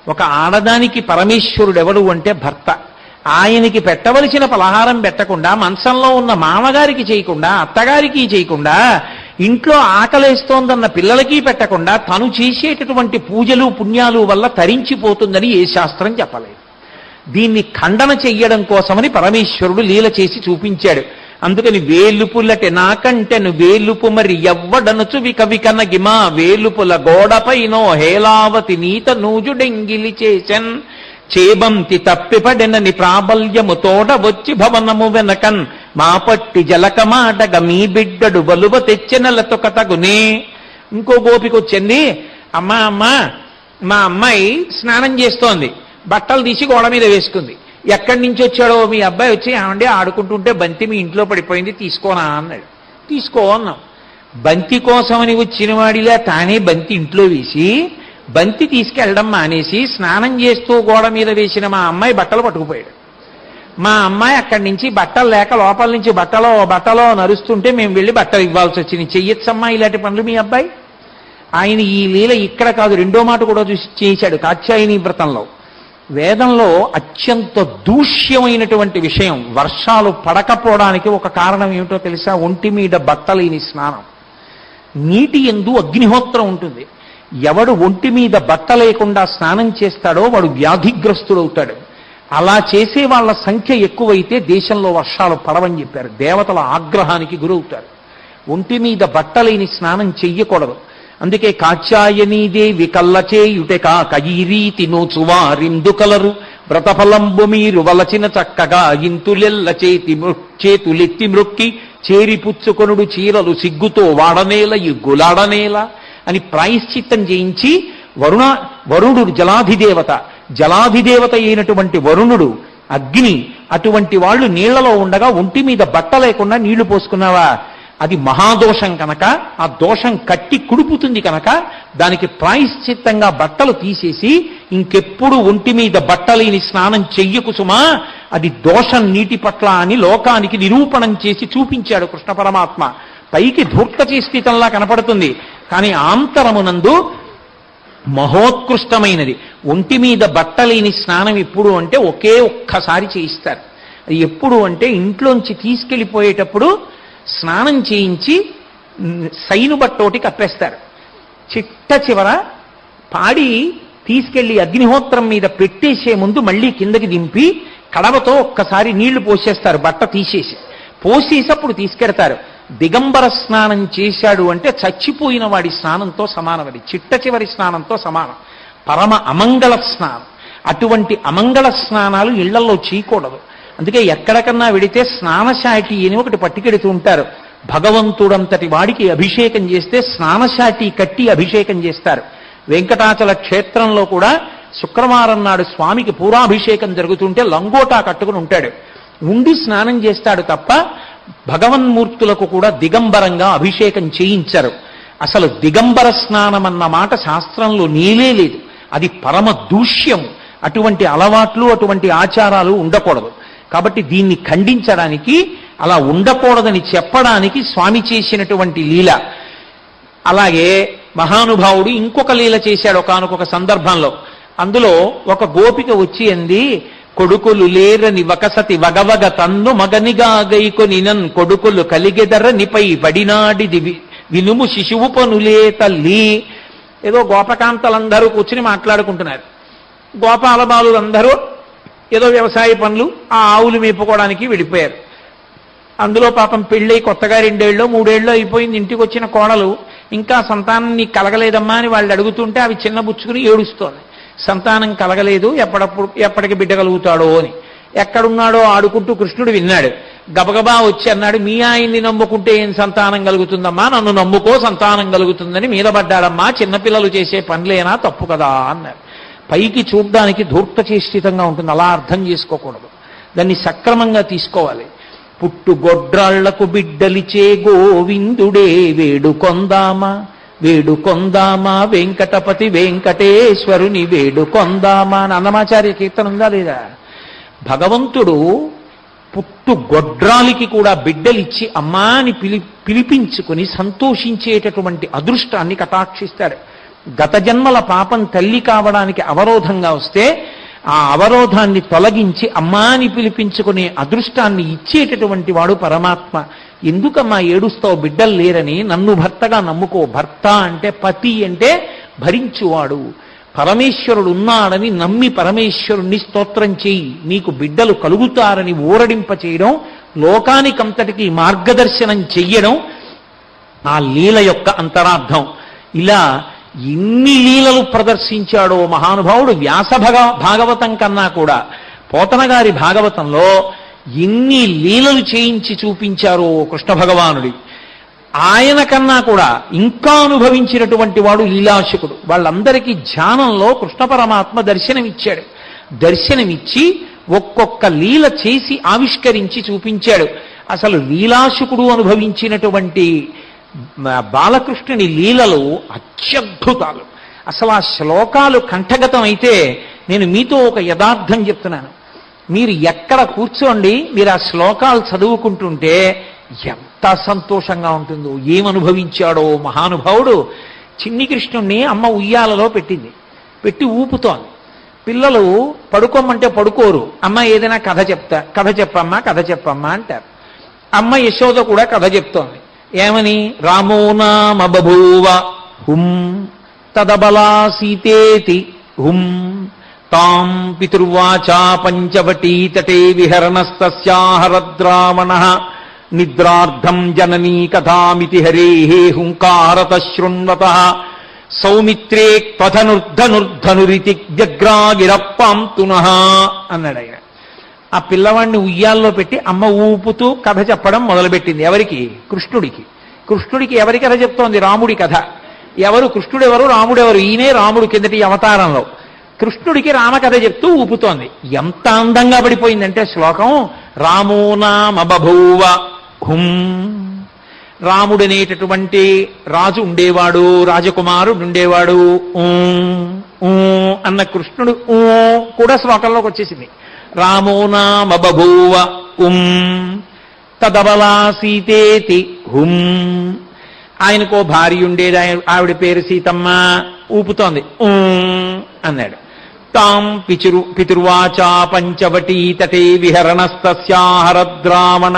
ఒక ఆడదానికి పరమేశ్వరుడు ఎవడు అంటే భర్త ఆయనకి పెట్టవలసిన పలహారం పెట్టకుండా మంచంలో ఉన్న మామగారికి చేయకుండా అత్తగారికి చేయకుండా ఇంట్లో ఆకలేస్తోందన్న పిల్లలకి పెట్టకుండా తను చేసేటటువంటి పూజలు పుణ్యాలు వల్ల తరించిపోతుందని ఏ శాస్త్రం చెప్పలేదు దీన్ని ఖండన చెయ్యడం కోసమని పరమేశ్వరుడు లీల చేసి చూపించాడు అందుకని వేలుపులటి నాకంటెను వేలుపు మరి ఎవ్వడనుచు విక వికన గిమా వేలుపుల గోడపైనో హేలావతి నీత నూజుడెంగిలి చేసెన్ చేబంతి తప్పిపడెనని ప్రాబల్యము తోడ వచ్చి భవనము వెనకన్ మా పట్టి జలకమాటగ మీ బిడ్డడు బలువ తెచ్చెనలతో కతగునే ఇంకో గోపిక వచ్చింది అమ్మా అమ్మా మా అమ్మాయి స్నానం చేస్తోంది బట్టలు తీసి గోడ మీద వేసుకుంది ఎక్కడి నుంచి వచ్చాడో మీ అబ్బాయి వచ్చి ఏమండి ఆడుకుంటుంటే బంతి మీ ఇంట్లో పడిపోయింది తీసుకోనా అన్నాడు తీసుకో అన్నాం బంతి కోసమని వచ్చిన వాడిలా తానే బంతి ఇంట్లో వేసి బంతి తీసుకెళ్ళడం మానేసి స్నానం చేస్తూ గోడ మీద వేసిన మా అమ్మాయి బట్టలు పట్టుకుపోయాడు మా అమ్మాయి అక్కడి నుంచి బట్టలు లేక లోపల నుంచి బట్టలో బట్టలో నరుస్తుంటే మేము వెళ్ళి బట్టలు ఇవ్వాల్సి వచ్చింది చెయ్యొచ్చమ్మా ఇలాంటి పనులు మీ అబ్బాయి ఆయన ఈ లీల ఇక్కడ కాదు రెండో మాట కూడా చూసి చేశాడు కాత్యాయని వ్రతంలో వేదంలో అత్యంత దూష్యమైనటువంటి విషయం వర్షాలు పడకపోవడానికి ఒక కారణం ఏమిటో తెలుసా ఒంటి మీద బట్టలేని స్నానం నీటి ఎందు అగ్నిహోత్రం ఉంటుంది ఎవడు ఒంటి మీద బట్ట లేకుండా స్నానం చేస్తాడో వాడు వ్యాధిగ్రస్తుడవుతాడు అలా చేసే వాళ్ళ సంఖ్య ఎక్కువైతే దేశంలో వర్షాలు పడవని చెప్పారు దేవతల ఆగ్రహానికి గురవుతారు ఒంటి మీద బట్టలేని స్నానం చెయ్యకూడదు అందుకే కాచాయనీదేవి కల్లచేయుటెక కయీరీతి నోచువారిందు కలరు వ్రతఫలంబు మీరు వలచిన చక్కగా ఇంతులెల్ల చేతి మృ- చేతులెత్తి మ్రొక్కి చేరిపుచ్చుకొనుడు చీరలు సిగ్గుతో వాడనేల ఇగ్గులాడనేల అని ప్రాయశ్చిత్తం చేయించి వరుణ వరుణుడు జలాధిదేవత జలాధిదేవత అయినటువంటి వరుణుడు అగ్ని అటువంటి వాళ్ళు నీళ్లలో ఉండగా ఒంటి మీద బట్ట లేకుండా నీళ్లు పోసుకున్నావా అది మహాదోషం కనుక ఆ దోషం కట్టి కుడుపుతుంది కనుక దానికి ప్రాయశ్చిత్తంగా బట్టలు తీసేసి ఇంకెప్పుడు ఒంటి మీద బట్టలేని స్నానం చెయ్యకు సుమా అది దోషం నీటి పట్ల అని లోకానికి నిరూపణం చేసి చూపించాడు కృష్ణ పరమాత్మ పైకి ధూర్తచేష్టితంలా కనపడుతుంది కానీ ఆంతరమునందు మహోత్కృష్టమైనది ఒంటి మీద బట్టలేని స్నానం ఎప్పుడు అంటే ఒకే ఒక్కసారి చేయిస్తారు అది ఎప్పుడు అంటే ఇంట్లోంచి తీసుకెళ్ళిపోయేటప్పుడు స్నానం చేయించి ఉమ్, సైను బట్టోటి కప్పేస్తారు చిట్ట చివర పాడి తీసుకెళ్లి అగ్నిహోత్రం మీద పెట్టేసే ముందు మళ్ళీ కిందకి దింపి కడవతో ఒక్కసారి నీళ్లు పోసేస్తారు బట్ట తీసేసి పోసేసి అప్పుడు తీసుకెడతారు దిగంబర స్నానం చేశాడు అంటే చచ్చిపోయిన వాడి స్నానంతో సమానం అది చిట్ట చివరి స్నానంతో సమానం పరమ అమంగళ స్నానం అటువంటి అమంగళ స్నానాలు ఇళ్లలో చేయకూడదు అందుకే ఎక్కడికన్నా వెడితే స్నానశాటి అని ఒకటి పట్టుకెడుతూ ఉంటారు భగవంతుడంతటి వాడికి అభిషేకం చేస్తే స్నానశాటి కట్టి అభిషేకం చేస్తారు వెంకటాచల క్షేత్రంలో కూడా శుక్రవారం నాడు స్వామికి పూరాభిషేకం జరుగుతుంటే లంగోటా కట్టుకుని ఉంటాడు ఉండి స్నానం చేస్తాడు తప్ప భగవన్మూర్తులకు కూడా దిగంబరంగా అభిషేకం చేయించరు అసలు దిగంబర స్నానం అన్న మాట శాస్త్రంలో నీలే లేదు అది పరమ దూష్యము అటువంటి అలవాట్లు అటువంటి ఆచారాలు ఉండకూడదు కాబట్టి దీన్ని ఖండించడానికి అలా ఉండకూడదని చెప్పడానికి స్వామి చేసినటువంటి లీల అలాగే మహానుభావుడు ఇంకొక లీల చేశాడు ఒకానొక సందర్భంలో అందులో ఒక గోపిక వచ్చి అంది కొడుకులు లేరని వకసతి వగవగ తన్ను మగనిగా గైకొనినన్ కొడుకులు కలిగెదర నిపై పడినాడిది వి- వినుము శిశువు పనులే తల్లి ఏదో గోపకాంతలందరూ కూర్చుని మాట్లాడుకుంటున్నారు గోపాల బాలులందరూ ఏదో వ్యవసాయ పనులు ఆ ఆవులు మేపుకోవడానికి వెళ్ళిపోయారు అందులో పాపం పెళ్ళై కొత్తగా రెండేళ్ళు మూడేళ్ళు అయిపోయింది ఇంటికి వచ్చిన కోడలు ఇంకా సంతానం నీకు కలగలేదమ్మా అని వాళ్ళు అడుగుతుంటే అవి చిన్న బుచ్చుకుని ఏడుస్తోంది సంతానం కలగలేదు ఎప్పటప్పుడు ఎప్పటికి బిడ్డ కలుగుతాడో అని ఎక్కడున్నాడో ఆడుకుంటూ కృష్ణుడు విన్నాడు గబగబా వచ్చి అన్నాడు మీ ఆయన్ని నమ్ముకుంటే ఏం సంతానం కలుగుతుందమ్మా నన్ను నమ్ముకో సంతానం కలుగుతుందని మీద పడ్డాడమ్మా చిన్నపిల్లలు చేసే పనులేనా తప్పు కదా అన్నారు పైకి చూడ్డానికి ధూర్తచేష్టితంగా ఉంటుంది అలా అర్థం చేసుకోకూడదు దాన్ని సక్రమంగా తీసుకోవాలి పుట్టు గొడ్రాళ్లకు బిడ్డలిచే గోవిందుడే వేడు కొందామా వేడు కొందామా వెంకటపతి వెంకటేశ్వరుని వేడు కొందామా అని అన్నమాచార్య కీర్తన ఉందా లేదా భగవంతుడు పుట్టు గొడ్రాలికి కూడా బిడ్డలిచ్చి అమ్మా అని పిలి పిలిపించుకుని సంతోషించేటటువంటి అదృష్టాన్ని కటాక్షిస్తాడు గత జన్మల పాపం తల్లి కావడానికి అవరోధంగా వస్తే ఆ అవరోధాన్ని తొలగించి అమ్మా అని పిలిపించుకునే అదృష్టాన్ని ఇచ్చేటటువంటి వాడు పరమాత్మ ఎందుకమ్మా ఏడుస్తావు బిడ్డలు లేరని నన్ను భర్తగా నమ్ముకో భర్త అంటే పతి అంటే భరించువాడు పరమేశ్వరుడు ఉన్నాడని నమ్మి పరమేశ్వరుణ్ణి స్తోత్రం చేయి నీకు బిడ్డలు కలుగుతారని ఊరడింప చేయడం లోకానికంతటికి మార్గదర్శనం చెయ్యడం ఆ లీల యొక్క అంతరార్థం ఇలా ఎన్ని లీలలు ప్రదర్శించాడో మహానుభావుడు వ్యాస భగ భాగవతం కన్నా కూడా పోతన గారి భాగవతంలో ఎన్ని లీలలు చేయించి చూపించారో కృష్ణ భగవానుడి ఆయన కన్నా కూడా ఇంకా అనుభవించినటువంటి వాడు లీలాశకుడు వాళ్ళందరికీ ధ్యానంలో కృష్ణ పరమాత్మ దర్శనమిచ్చాడు దర్శనమిచ్చి ఒక్కొక్క లీల చేసి ఆవిష్కరించి చూపించాడు అసలు లీలాశకుడు అనుభవించినటువంటి మ- బాలకృష్ణుని లీలలు అత్యద్భుతాలు అసలు ఆ శ్లోకాలు కంఠగతం అయితే నేను మీతో ఒక యథార్థం చెప్తున్నాను మీరు ఎక్కడ కూర్చోండి మీరు ఆ శ్లోకాలు చదువుకుంటుంటే ఎంత సంతోషంగా ఉంటుందో ఏమనుభవించాడో మహానుభావుడు చిన్ని కృష్ణుణ్ణి అమ్మ ఉయ్యాలలో పెట్టింది పెట్టి ఊపుతోంది పిల్లలు పడుకోమంటే పడుకోరు అమ్మ ఏదైనా కథ చెప్తా కథ చెప్పమ్మా కథ చెప్పమ్మా అంటారు అమ్మ యశోద కూడా కథ చెప్తోంది ఏమని రామో నామ బభూవ హుం తదబలా సీతేతి హుం తాం పితుర్వాచా పంచవటీ తటే విహరణస్తస్యాహరద్రావణ నిద్రార్థం జననీ కథామితి హరే హుంకారత శృణ్వత సౌమిత్రే క్వథనుర్ధనుర్ధనురితి వ్యగ్రాగిరప్పాం తునః అన్నాడు ఆయన ఆ పిల్లవాడిని ఉయ్యాల్లో పెట్టి అమ్మ ఊపుతూ కథ చెప్పడం మొదలుపెట్టింది ఎవరికి కృష్ణుడికి కృష్ణుడికి ఎవరి కథ చెప్తోంది రాముడి కథ ఎవరు కృష్ణుడు ఎవరు రాముడు ఎవరు ఈయనే రాముడు కిందటి అవతారంలో కృష్ణుడికి రామకథ చెప్తూ ఊపుతోంది ఎంత అందంగా పడిపోయిందంటే శ్లోకం రామో నామ బభూవ హుం రాముడనేటటువంటి రాజు ఉండేవాడు రాజకుమారుడు ఉండేవాడు ఊ, ఊ అన్న కృష్ణుడు ఊ కూడా శ్లోకంలోకి వచ్చేసింది రామో నామ బభూవ ఉం తదబలా సీతేతి హుం ఆయనకో భార్య ఉండేది ఆయన ఆవిడ పేరు సీతమ్మ ఊపుతోంది ఊ అన్నాడు తాం పిచురు పితుర్వాచా పంచవటీ తటే విహరణస్తస్యాహరద్రావణ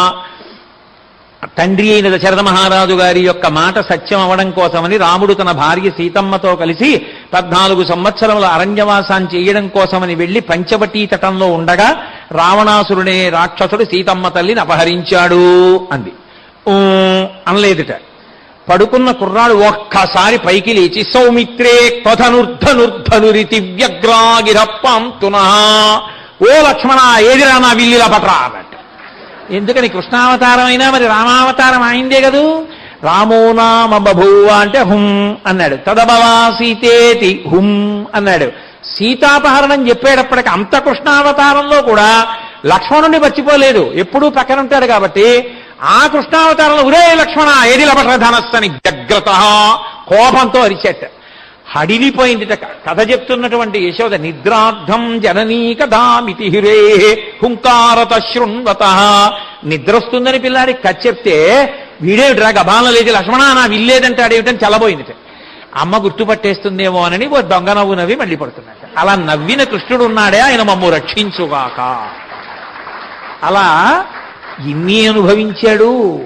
తండ్రి అయిన దశరథ మహారాజు గారి యొక్క మాట సత్యం అవడం కోసమని రాముడు తన భార్య సీతమ్మతో కలిసి పద్నాలుగు సంవత్సరముల అరణ్యవాసాన్ని చేయడం కోసమని వెళ్లి పంచవటీ తటంలో ఉండగా రావణాసురుడే రాక్షసుడు సీతమ్మ తల్లిని అపహరించాడు అంది ఊ అనలేదుట పడుకున్న కుర్రాడు ఒక్కసారి పైకి లేచి సౌమిత్రే క్వధనుర్ధనుర్ధనురితి వ్యగ్రాగిరప్పాం తునః ఓ లక్ష్మణ ఏదిరా నా విల్లిలా పట్రా అన్నట్టు ఎందుకని కృష్ణావతారం అయినా మరి రామావతారం అయిందే కదూ రామో నామ బభూవ అంటే హుం అన్నాడు తదబవా సీతేతి హుం అన్నాడు సీతాపహరణం చెప్పేటప్పటికి అంత కృష్ణావతారంలో కూడా లక్ష్మణుని మర్చిపోలేదు ఎప్పుడూ పక్కన ఉంటాడు కాబట్టి ఆ కృష్ణావతారంలో ఉరే లక్ష్మణ ఏది లభట ధనస్సని జగ్రత కోపంతో అరిచేట హడిలిపోయింది కథ చెప్తున్నటువంటి యశోద నిద్రార్థం జననీ కథామితి హిరే హుంకారత శృణ్వత నిద్ర వస్తుందని పిల్లాడికి కథ చెప్తే వీడేమిట్రా గబాలం లేదు లక్ష్మణ నా విల్లేదంటాడేమిటని చల్లబోయింది అమ్మ గుర్తుపట్టేస్తుందేమో అని ఓ దొంగ నవ్వు నవ్వి మళ్ళీ పడుతున్నట్టు అలా నవ్విన కృష్ణుడు ఉన్నాడే ఆయన మమ్ము రక్షించుగాక అలా ఇన్ని అనుభవించాడు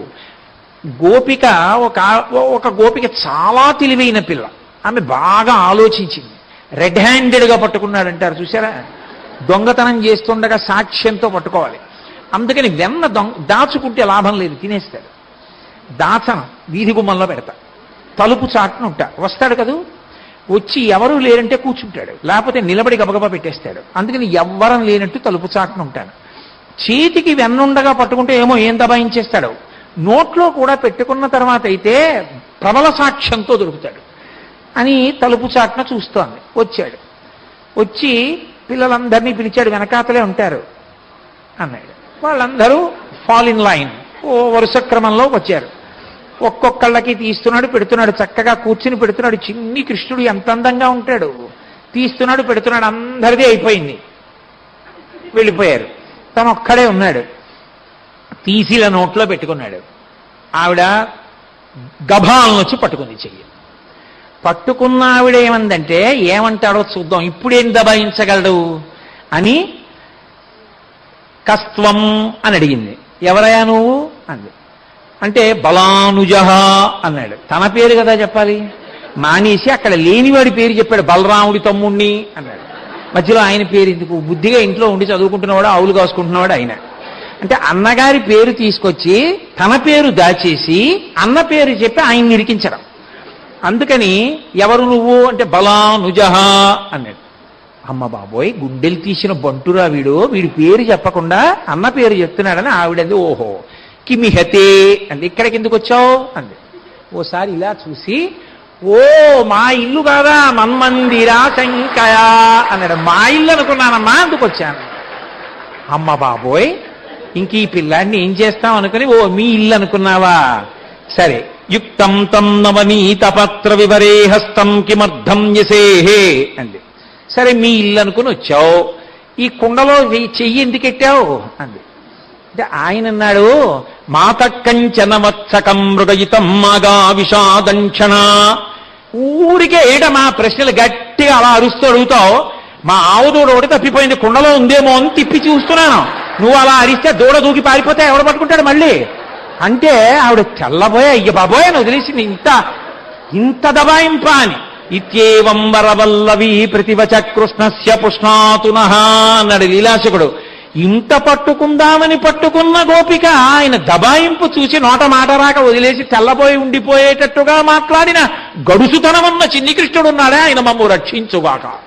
గోపిక ఒక ఒక గోపిక చాలా తెలివైన పిల్ల ఆమె బాగా ఆలోచించింది రెడ్ హ్యాండెడ్గా పట్టుకున్నాడంటారు చూసారా దొంగతనం చేస్తుండగా సాక్ష్యంతో పట్టుకోవాలి అందుకని వెన్న దొంగ దాచుకుంటే లాభం లేదు తినేస్తాడు దాచనం వీధి గుమ్మంలో పెడతా తలుపు చాటున ఉంటా వస్తాడు కదూ వచ్చి ఎవరు లేరంటే కూర్చుంటాడు లేకపోతే నిలబడి గబగబా పెట్టేస్తాడు అందుకని ఎవ్వరం లేనట్టు తలుపు చాటున ఉంటాను చేతికి వెన్నుండగా పట్టుకుంటే ఏమో ఏం దబాయించేస్తాడు నోట్లో కూడా పెట్టుకున్న తర్వాత అయితే ప్రబల సాక్ష్యంతో దొరుకుతాడు అని తలుపు చాటున చూస్తోంది వచ్చాడు వచ్చి పిల్లలందరినీ పిలిచాడు వెనకాతలే ఉంటారు అన్నాడు వాళ్ళందరూ ఫాల్ ఇన్ లైన్ ఓ వరుస క్రమంలో వచ్చారు ఒక్కొక్కళ్ళకి తీస్తున్నాడు పెడుతున్నాడు చక్కగా కూర్చుని పెడుతున్నాడు చిన్ని కృష్ణుడు ఎంత అందంగా ఉంటాడు తీస్తున్నాడు పెడుతున్నాడు అందరిది అయిపోయింది వెళ్ళిపోయారు తను ఒక్కడే ఉన్నాడు తీసిల నోట్లో పెట్టుకున్నాడు ఆవిడ గభాలను వచ్చి పట్టుకుంది చెయ్యి పట్టుకున్న ఆవిడ ఏమందంటే ఏమంటాడో చూద్దాం ఇప్పుడేం దబాయించగలడు అని కస్త్వం అని అడిగింది ఎవరయ్యా నువ్వు అంది అంటే బలానుజహ అన్నాడు తన పేరు కదా చెప్పాలి మానేసి అక్కడ లేనివాడి పేరు చెప్పాడు బలరాముడి తమ్ముణ్ణి అన్నాడు మధ్యలో ఆయన పేరు ఎందుకు బుద్ధిగా ఇంట్లో ఉండి చదువుకుంటున్నవాడు ఆవులు కాసుకుంటున్నవాడు ఆయన అంటే అన్నగారి పేరు తీసుకొచ్చి తన పేరు దాచేసి అన్న పేరు చెప్పి ఆయన నిరికించడం అందుకని ఎవరు నువ్వు అంటే బలానుజహ అన్నాడు అమ్మ బాబోయ్ గుండెలు తీసిన బంటురా వీడు వీడి పేరు చెప్పకుండా అన్న పేరు చెప్తున్నాడని ఆవిడంది ఓహో కిమిహతే అంది ఇక్కడికి ఎందుకు వచ్చావు అంది ఓసారి ఇలా చూసి ఓ మా ఇల్లు కాదా మన్మందిరా శంకయా అన్నాడు మా ఇల్లు అనుకున్నానమ్మా అందుకు వచ్చాను అమ్మ బాబోయ్ ఇంక ఈ పిల్లాడిని ఏం చేస్తాం అనుకుని ఓ మీ ఇల్లు అనుకున్నావా సరే యుక్తం తం నవనీత పత్ర వివరే హస్తం కిమర్థం యసేహే అంది సరే మీ ఇల్లు అనుకుని వచ్చావు ఈ కుండలో చెయ్యి- చెయ్యి ఎందుకు ఎట్టావు అంది అంటే ఆయన అన్నాడు మాత కంచన వత్సకం మృగయితం మాగా విషాదంక్షణ ఊరికే ఏట మా ప్రశ్నలు గట్టిగా అలా అరుస్తూ అడుగుతావు మా ఆవు దూడ ఒకటి తప్పిపోయింది కుండలో ఉందేమో అని తిప్పి చూస్తున్నాను నువ్వు అలా అరిస్తే దూడ దూకి పారిపోతే ఎవడు పట్టుకుంటాడు మళ్ళీ అంటే ఆవిడ తెల్లబోయే అయ్య బాబోయ్ అని వదిలేసింది ఇంత ఇంత దబాయింప అని ఇత్యేవం వరవల్లవి ప్రతివచ కృష్ణస్య పుష్ణాతున అన్నాడు లీలాశకుడు ఇంత పట్టుకుందామని పట్టుకున్న గోపిక ఆయన దబాయింపు చూసి నోట మాట రాక వదిలేసి తెల్లబోయి ఉండిపోయేటట్టుగా మాట్లాడిన గడుసుతనమన్న చిన్ని కృష్ణుడు ఉన్నాడే ఆయన మమ్ము రక్షించుగాక